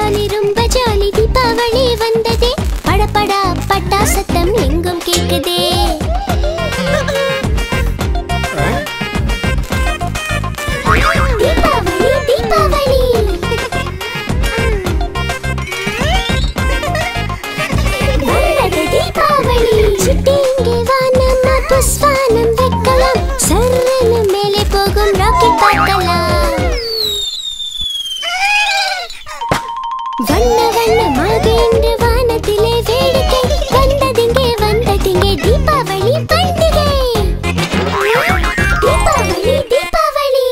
சாமி ரொம்ப ஜாலி தீபாவளி வந்ததே படபடா பட்டா சத்தம் எங்கும் கேக்குதே தீபாவளி தீபாவளி வந்தது தீபாவளி சுட்டி இங்கே வா நம்ம புஸ்வானம் வைக்கலாம் சர்வன மேலே போகும் ராக்கெட் பார்க்கலாம் வண்ண வண்ணமாக இன்று வானத்திலே வேடிக்கை வந்ததிங்கே வந்ததிங்கே தீபாவளி பண்டிகை தீபாவளி தீபாவளி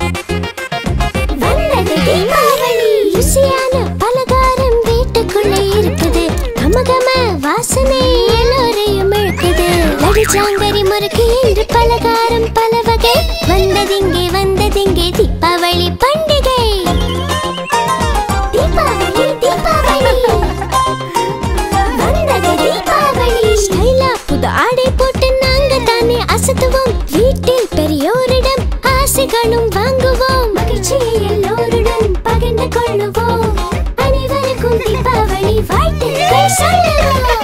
வந்தது தீபாவளி ருசியான பலகாரம் வீட்டுக்குள்ளே இருக்குது கமகம வாசனை எல்லோரையும் இழுக்குது லடி ஜாங்கரி முறுக்கு என்று பலகாரம் பல வகை வந்ததிங்கே வந்ததிங்கே தீபாவளி பண்டிகை தீபாவளி தீபாவளி வந்தது தீபாவளி ஸ்டைலா புது ஆடை போட்டு நாங்க தானே அசத்துவோம் வீட்டில் பெரியோரிடம் ஆசைகளும் வாங்குவோம் மகிழ்ச்சியை எல்லோருடன் பகிர்ந்து கொள்ளுவோம் அனைவருக்கும் தீபாவளி வாழ்த்துக்கள் சொல்லுவோம்